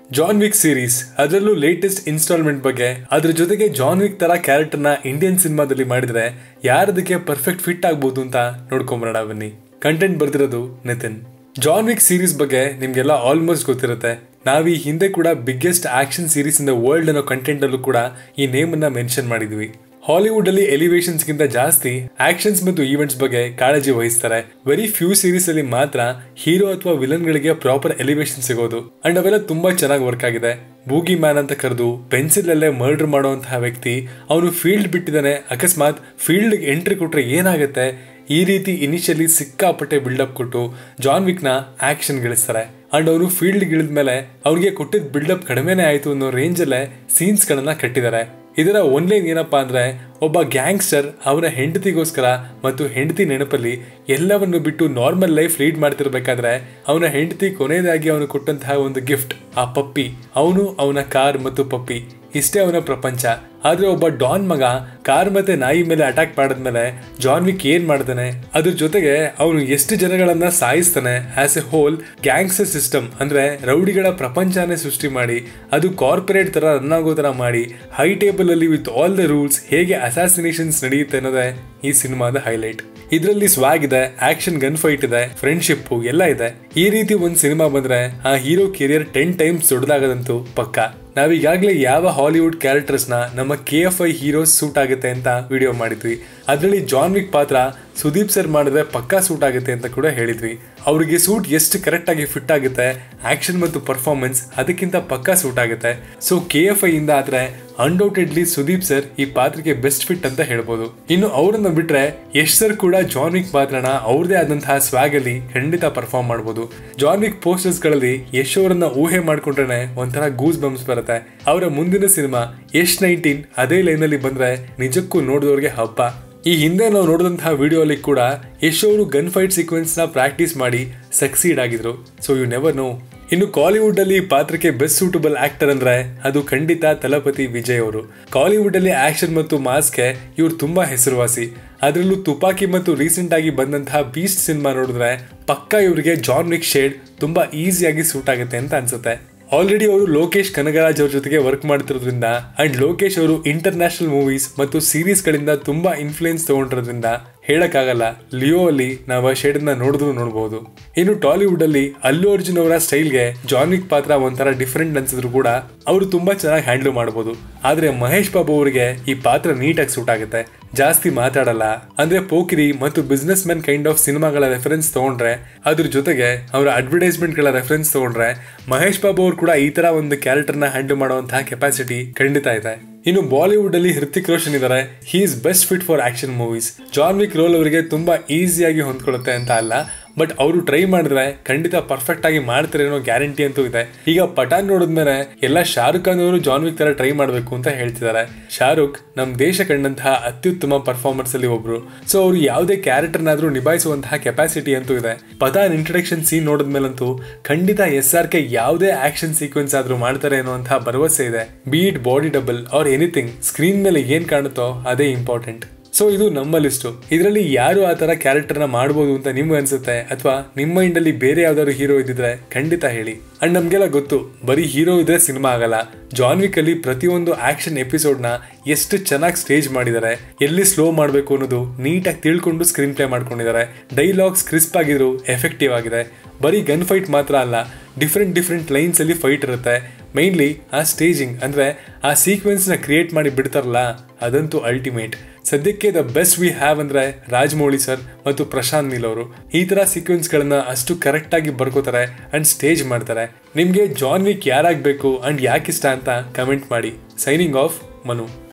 John Wick series ಅದರಲ್ಲೂ latest installment ಬಗ್ಗೆ ಅದ್ರ ಜೊತೆಗೆ ಜಾನ್ ವಿಕ್ ತರ ಕ್ಯಾರೆಕ್ಟರ್ನ ಇಂಡಿಯನ್ ಸಿನಿಮಾದಲ್ಲಿ ಮಾಡಿದ್ರೆ ಯಾರದಕ್ಕೆ ಪರ್ಫೆಕ್ಟ್ ಫಿಟ್ ಆಗ್ಬೋದು ಅಂತ ನೋಡ್ಕೊಂಬರೋಣ ಬನ್ನಿ ಕಂಟೆಂಟ್ ಬರ್ದಿರೋದು ನಿತಿನ್ ಜಾನ್ ವಿಕ್ ಸೀರೀಸ್ ಬಗ್ಗೆ ನಿಮ್ಗೆಲ್ಲ ಆಲ್ಮೋಸ್ಟ್ ಗೊತ್ತಿರುತ್ತೆ ನಾವು ಈ ಹಿಂದೆ ಕೂಡ biggest action series in the world ಅನ್ನೋ ಕಂಟೆಂಟ್ ಅಲ್ಲೂ ಕೂಡ ಈ ನೇಮ್ ಅನ್ನ ಮೆನ್ಷನ್ ಮಾಡಿದ್ವಿ ಹಾಲಿವುಡ್ ಅಲ್ಲಿ ಎಲಿವೇಶನ್ಸ್ ಗಿಂತ ಜಾಸ್ತಿ ಆಕ್ಷನ್ಸ್ ಮತ್ತು ಈವೆಂಟ್ಸ್ ಬಗ್ಗೆ ಕಾಳಜಿ ವಹಿಸ್ತಾರೆ ವೆರಿ ಫ್ಯೂ ಸೀರೀಸ್ ಅಲ್ಲಿ ಮಾತ್ರ ಹೀರೋ ಅಥವಾ ವಿಲನ್ ಗಳಿಗೆ ಪ್ರಾಪರ್ ಎಲಿವೇಶನ್ ಸಿಗೋದು ಅಂಡ್ ಅವೆಲ್ಲ ತುಂಬಾ ಚೆನ್ನಾಗಿ ವರ್ಕ್ ಆಗಿದೆ ಬೂಗಿ ಮ್ಯಾನ್ ಅಂತ ಕರೆದು ಪೆನ್ಸಿಲ್ ಅಲ್ಲೇ ಮರ್ಡರ್ ಮಾಡುವಂತಹ ವ್ಯಕ್ತಿ ಅವನು ಫೀಲ್ಡ್ ಬಿಟ್ಟಿದ್ದಾನೆ ಅಕಸ್ಮಾತ್ ಫೀಲ್ಡ್ ಎಂಟ್ರಿ ಕೊಟ್ರೆ ಏನಾಗುತ್ತೆ ಈ ರೀತಿ ಇನಿಷಿಯಲಿ ಸಿಕ್ಕಾಪಟ್ಟೆ ಬಿಲ್ಡಪ್ ಕೊಟ್ಟು ಜಾನ್ ವಿಕ್ ನ ಆಕ್ಷನ್ ಗಳಿಸ್ತಾರೆ ಅಂಡ್ ಅವರು ಫೀಲ್ಡ್ ಗಿಳಿದ್ಮೇಲೆ ಅವ್ರಿಗೆ ಕೊಟ್ಟಿದ್ದ ಬಿಲ್ಡಪ್ ಕಡಿಮೆನೇ ಆಯ್ತು ಅನ್ನೋ ರೇಂಜ್ ಅಲ್ಲೇ ಸೀನ್ಸ್ ಗಳನ್ನ ಕಟ್ಟಿದ್ದಾರೆ ಇದರ ಒನ್ಲೈನ್ ಏನಪ್ಪಾ ಅಂದ್ರೆ ಒಬ್ಬ ಗ್ಯಾಂಗ್ಸ್ಟರ್ ಅವನ ಹೆಂಡತಿಗೋಸ್ಕರ ಮತ್ತು ಹೆಂಡತಿ ನೆನಪಲ್ಲಿ ಎಲ್ಲವನ್ನು ಬಿಟ್ಟು ನಾರ್ಮಲ್ ಲೈಫ್ ಲೀಡ್ ಮಾಡ್ತಿರ್ಬೇಕಾದ್ರೆ ಅವನ ಹೆಂಡತಿ ಕೊನೆಯದಾಗಿ ಅವನು ಕೊಟ್ಟಂತಹ ಒಂದು ಗಿಫ್ಟ್ ಆ ಪಪ್ಪಿ ಅವನು ಅವನ ಕಾರ್ ಮತ್ತು ಪಪ್ಪಿ ಇಷ್ಟೇ ಅವನ ಪ್ರಪಂಚ ಆದ್ರೆ ಒಬ್ಬ ಡಾನ್ ಮಗ ಕಾರ್ ಮತ್ತೆ ನಾಯಿ ಮೇಲೆ ಅಟ್ಯಾಕ್ ಮಾಡಿದ್ಮೇಲೆ ಜಾನ್ ವಿಕ್ ಏನ್ ಮಾಡ್ತಾನೆ ಅದ್ರ ಜೊತೆಗೆ ಅವನು ಎಷ್ಟು ಜನಗಳನ್ನ ಸಾಯಿಸ್ತಾನೆ as a whole gangster system ಅಂದ್ರೆ ರೌಡಿಗಳ ಪ್ರಪಂಚನೇ ಸೃಷ್ಟಿ ಮಾಡಿ ಅದು ಕಾರ್ಪೊರೇಟ್ ತರ ರನ್ ಆಗೋ ತರ ಮಾಡಿ ಹೈ ಟೇಬಲ್ ಅಲ್ಲಿ ವಿತ್ ಆಲ್ ದ ರೂಲ್ಸ್ ಹೇಗೆ ಅಸಾಸಿನೇಷನ್ಸ್ ನಡೆಯುತ್ತೆ ಅನ್ನೋದೇ ಈ ಸಿನಿಮಾದ ಹೈಲೈಟ್ ಇದರಲ್ಲಿ ಸ್ವಾಗ್ ಇದೆ ಆಕ್ಷನ್ ಗನ್ ಫೈಟ್ ಇದೆ ಫ್ರೆಂಡ್ಶಿಪ್ ಎಲ್ಲ ಇದೆ ಈ ರೀತಿ ಒಂದ್ ಸಿನಿಮಾ ಬಂದ್ರೆ ಆ ಹೀರೋ ಕೆರಿಯರ್ ಟೆನ್ ಟೈಮ್ಸ್ ದೊಡ್ಡದಾಗದಂತೂ ಪಕ್ಕ ನಾವೀಗಾಗಲೇ ಯಾವ ಹಾಲಿವುಡ್ ಕ್ಯಾರೆಕ್ಟರ್ಸ್ ನ ನಮ್ಮ K F I heroes suit ಆಗುತ್ತೆ ಅಂತ ವಿಡಿಯೋ ಮಾಡಿದ್ವಿ ಅದರಲ್ಲಿ ಜಾನ್ ವಿಕ್ ಪಾತ್ರ ಸುದೀಪ್ ಸರ್ ಮಾಡಿದ್ರೆ ಪಕ್ಕಾ ಸೂಟ್ ಆಗುತ್ತೆ ಅಂತ ಕೂಡ ಹೇಳಿದ್ವಿ ಅವರಿಗೆ ಸೂಟ್ ಎಷ್ಟು ಕರೆಕ್ಟ್ ಆಗಿ ಫಿಟ್ ಆಗುತ್ತೆ ಆಕ್ಷನ್ ಮತ್ತು ಪರ್ಫಾರ್ಮೆನ್ಸ್ ಅದಕ್ಕಿಂತ ಪಕ್ಕಾ ಸೂಟ್ ಆಗುತ್ತೆ ಸೊ ಕೆ ಎಫ್ ಐ ಇಂದ ಆದ್ರೆ ಅನ್ಡೌಟೆಡ್ಲಿ ಸುದೀಪ್ ಸರ್ ಈ ಪಾತ್ರಕ್ಕೆ ಬೆಸ್ಟ್ ಫಿಟ್ ಅಂತ ಹೇಳ್ಬೋದು ಇನ್ನು ಅವರನ್ನ ಬಿಟ್ರೆ ಯಶ್ ಸರ್ ಕೂಡ ಜಾನ್ ವಿಕ್ ಪಾತ್ರನ ಅವ್ರದೇ ಆದಂತಹ ಸ್ವಾಗ್ ಅಲ್ಲಿ ಖಂಡಿತ ಪರ್ಫಾರ್ಮ್ ಮಾಡಬಹುದು ಜಾನ್ ವಿಕ್ ಪೋಸ್ಟರ್ಸ್ ಗಳಲ್ಲಿ ಯಶ್ ಅವರನ್ನ ಊಹೆ ಮಾಡ್ಕೊಂಡ್ರೆ ಒಂಥರ ಗೂಸ್ ಬಂಪ್ಸ್ ಬರುತ್ತೆ ಅವರ ಮುಂದಿನ ಸಿನಿಮಾ ಯಶ್ ನೈನ್ಟೀನ್ ಅದೇ ಲೈನ್ ಅಲ್ಲಿ ಬಂದ್ರೆ ನಿಜಕ್ಕೂ ನೋಡಿದವ್ರಿಗೆ ಹಬ್ಬ ಈ ಹಿಂದೆ ನಾವು ನೋಡಿದಂತಹ ವಿಡಿಯೋ ಅಲ್ಲಿ ಕೂಡ ಯಶ್ ಅವರು ಗನ್ ಫೈಟ್ ಸೀಕ್ವೆನ್ಸ್ ನ ಪ್ರಾಕ್ಟೀಸ್ ಮಾಡಿ ಸಕ್ಸೀಡ್ ಆಗಿದ್ರು ಸೊ ಯು ನೆವರ್ ನೋ ಇನ್ನು ಕಾಲಿವುಡ್ ಅಲ್ಲಿ ಪಾತ್ರಕ್ಕೆ ಬೆಸ್ಟ್ ಸೂಟಬಲ್ ಆಕ್ಟರ್ ಅಂದ್ರೆ ಅದು ಖಂಡಿತ ತಲಪತಿ ವಿಜಯ್ ಅವರು ಕಾಲಿವುಡ್ ಅಲ್ಲಿ ಆಕ್ಷನ್ ಮತ್ತು ಮಾಸ್ಗೆ ಇವ್ರು ತುಂಬಾ ಹೆಸರುವಾಸಿ ಅದರಲ್ಲೂ ತುಪಾಕಿ ಮತ್ತು ರೀಸೆಂಟ್ ಆಗಿ ಬಂದಂತಹ ಬೀಸ್ಟ್ ಸಿನಿಮಾ ನೋಡಿದ್ರೆ ಪಕ್ಕ ಇವರಿಗೆ ಜಾನ್ ವಿಕ್ ಶೇಡ್ ತುಂಬಾ ಈಸಿಯಾಗಿ ಸೂಟ್ ಆಗುತ್ತೆ ಅಂತ ಅನ್ಸುತ್ತೆ ಆಲ್ರೆಡಿ ಅವರು ಲೋಕೇಶ್ ಕನಗರಾಜ್ ಅವ್ರ ಜೊತೆಗೆ ವರ್ಕ್ ಮಾಡ್ತಿರೋದ್ರಿಂದ ಅಂಡ್ ಲೋಕೇಶ್ ಅವರು ಇಂಟರ್ನ್ಯಾಷನಲ್ ಮೂವೀಸ್ ಮತ್ತು ಸೀರೀಸ್ ಗಳಿಂದ ತುಂಬಾ ಇನ್ಫ್ಲೂಯೆನ್ಸ್ ತಗೊಂಡಿರೋದ್ರಿಂದ ಹೇಳಕ್ಕಾಗಲ್ಲ ಲಿಯೋ ಅಲ್ಲಿ ನಾವು ಆ ಶೇಡ್ ನ ನೋಡಿದ್ರು ನೋಡಬಹುದು ಇನ್ನು ಟಾಲಿವುಡ್ ಅಲ್ಲಿ ಅಲ್ಲು ಅರ್ಜುನ್ ಅವರ ಸ್ಟೈಲ್ಗೆ ಜಾನ್ ವಿಕ್ ಪಾತ್ರ ಒಂಥರ ಡಿಫ್ರೆಂಟ್ ಅನ್ಸಿದ್ರು ಕೂಡ ಅವರು ತುಂಬಾ ಚೆನ್ನಾಗಿ ಹ್ಯಾಂಡಲ್ ಮಾಡಬಹುದು ಆದ್ರೆ ಮಹೇಶ್ ಬಾಬು ಅವರಿಗೆ ಈ ಪಾತ್ರ ನೀಟಾಗಿ ಸೂಟ್ ಆಗುತ್ತೆ ಜಾಸ್ತಿ ಮಾತಾಡಲ್ಲ ಅಂದ್ರೆ ಪೋಕಿರಿ ಮತ್ತು ಬಿಸ್ನೆಸ್ ಮ್ಯಾನ್ ಕೈಂಡ್ ಆಫ್ ಸಿನಿಮಾಗಳ ರೆಫರೆನ್ಸ್ ತಗೊಂಡ್ರೆ ಅದ್ರ ಜೊತೆಗೆ ಅವರ ಅಡ್ವರ್ಟೈಸ್ಮೆಂಟ್ ಗಳ ರೆಫರೆನ್ಸ್ ತಗೊಂಡ್ರೆ ಮಹೇಶ್ ಬಾಬು ಅವರು ಕೂಡ ಈ ತರ ಒಂದು ಕ್ಯಾರೆಕ್ಟರ್ ನ ಹ್ಯಾಂಡಲ್ ಮಾಡುವಂತಹ ಕೆಪಾಸಿಟಿ ಖಂಡಿತ ಇದೆ ಇನ್ನು ಬಾಲಿವುಡ್ ಅಲ್ಲಿ ಹೃತಿಕ್ ರೋಷನ್ ಇದ್ದಾರೆ he is best fit for action movies John Wick role ಅವರಿಗೆ ತುಂಬಾ ಈಸಿಯಾಗಿ ಹೊಂದ್ಕೊಳ್ಳುತ್ತೆ ಅಂತ ಅಲ್ಲ ಬಟ್ ಅವರು ಟ್ರೈ ಮಾಡಿದ್ರೆ ಖಂಡಿತ ಪರ್ಫೆಕ್ಟ್ ಆಗಿ ಮಾಡ್ತಾರೆ ಅನ್ನೋ ಗ್ಯಾರಂಟಿ ಅಂತೂ ಇದೆ ಈಗ ಪಠಾನ್ ನೋಡಿದ್ಮೇಲೆ ಎಲ್ಲ ಶಾರುಖ್ ಖಾನ್ ಅವರು ಜಾನ್ ವಿಕ್ ತರ ಟ್ರೈ ಮಾಡಬೇಕು ಅಂತ ಹೇಳ್ತಿದ್ದಾರೆ ಶಾರುಖ್ ನಮ್ ದೇಶ ಕಂಡಂತಹ ಅತ್ಯುತ್ತಮ ಪರ್ಫಾರ್ಮರ್ಸ್ ಅಲ್ಲಿ ಒಬ್ರು ಸೊ ಅವರು ಯಾವುದೇ ಕ್ಯಾರೆಕ್ಟರ್ನಾದ್ರೂ ನಿಭಾಯಿಸುವಂತಹ ಕೆಪಾಸಿಟಿ ಅಂತೂ ಇದೆ ಪಠಾನ್ ಇಂಟ್ರಡಕ್ಷನ್ ಸೀನ್ ನೋಡಿದ್ಮೇಲಂತೂ ಖಂಡಿತ ಎಸ್ ಆರ್ ಕೆ ಯಾವುದೇ ಆಕ್ಷನ್ ಸೀಕ್ವೆನ್ಸ್ ಆದ್ರೂ ಮಾಡ್ತಾರೆ ಅನ್ನುವಂತಹ ಭರವಸೆ ಇದೆ be it body double or anything screen ಮೇಲೆ ಏನ್ ಕಾಣುತ್ತೋ ಅದೇ ಇಂಪಾರ್ಟೆಂಟ್ ಸೊ ಇದು ನಮ್ಮ ಲಿಸ್ಟು ಇದರಲ್ಲಿ ಯಾರು ಆ ಥರ ಕ್ಯಾರೆಕ್ಟರ್ನ ಮಾಡ್ಬೋದು ಅಂತ ನಿಮ್ಗೆ ಅನ್ಸುತ್ತೆ ಅಥವಾ ನಿಮ್ಮ ಮೈಂಡಲ್ಲಿ ಬೇರೆ ಯಾವ್ದಾದ್ರು ಹೀರೋ ಇದ್ದಿದ್ರೆ ಖಂಡಿತ ಹೇಳಿ ಅಂಡ್ ನಮಗೆಲ್ಲ ಗೊತ್ತು ಬರೀ ಹೀರೋ ಇದ್ರೆ ಸಿನಿಮಾ ಆಗಲ್ಲ ಜಾನ್ ವಿಕ್ ಅಲ್ಲಿ ಪ್ರತಿಯೊಂದು ಆಕ್ಷನ್ ಎಪಿಸೋಡ್ನ ಎಷ್ಟು ಚೆನ್ನಾಗಿ ಸ್ಟೇಜ್ ಮಾಡಿದ್ದಾರೆ ಎಲ್ಲಿ ಸ್ಲೋ ಮಾಡಬೇಕು ಅನ್ನೋದು ನೀಟಾಗಿ ತಿಳ್ಕೊಂಡು ಸ್ಕ್ರೀನ್ ಪ್ಲೇ ಮಾಡ್ಕೊಂಡಿದ್ದಾರೆ ಡೈಲಾಗ್ಸ್ ಕ್ರಿಸ್ಪ್ ಆಗಿದ್ರು ಎಫೆಕ್ಟಿವ್ ಆಗಿದೆ ಬರೀ ಗನ್ ಫೈಟ್ ಮಾತ್ರ ಅಲ್ಲ ಡಿಫ್ರೆಂಟ್ ಡಿಫ್ರೆಂಟ್ ಲೈನ್ಸ್ ಅಲ್ಲಿ ಫೈಟ್ ಇರುತ್ತೆ ಮೈನ್ಲಿ ಆ ಸ್ಟೇಜಿಂಗ್ ಅಂದ್ರೆ ಆ ಸೀಕ್ವೆನ್ಸ್ ನ ಕ್ರಿಯೇಟ್ ಮಾಡಿ ಬಿಡ್ತಾರಲ್ಲ ಅದಂತೂ ಅಲ್ಟಿಮೇಟ್ ಸದ್ಯಕ್ಕೆ ದ ಬೆಸ್ಟ್ ವಿ ಹ್ಯಾವ್ ಅಂದ್ರೆ ರಾಜಮೌಳಿ ಸರ್ ಮತ್ತು ಪ್ರಶಾಂತ್ ನೀಲ್ ಅವರು ಈ ತರ ಸೀಕ್ವೆನ್ಸ್ ಗಳನ್ನ ಅಷ್ಟು ಕರೆಕ್ಟ್ ಆಗಿ ಬರ್ಕೋತಾರೆ ಅಂಡ್ ಸ್ಟೇಜ್ ಮಾಡ್ತಾರೆ ನಿಮ್ಗೆ ಜಾನ್ ವಿಕ್ ಯಾರಾಗಬೇಕು ಅಂಡ್ ಯಾಕಿಷ್ಟ ಅಂತ ಕಮೆಂಟ್ ಮಾಡಿ ಸೈನಿಂಗ್ ಆಫ್ ಮನು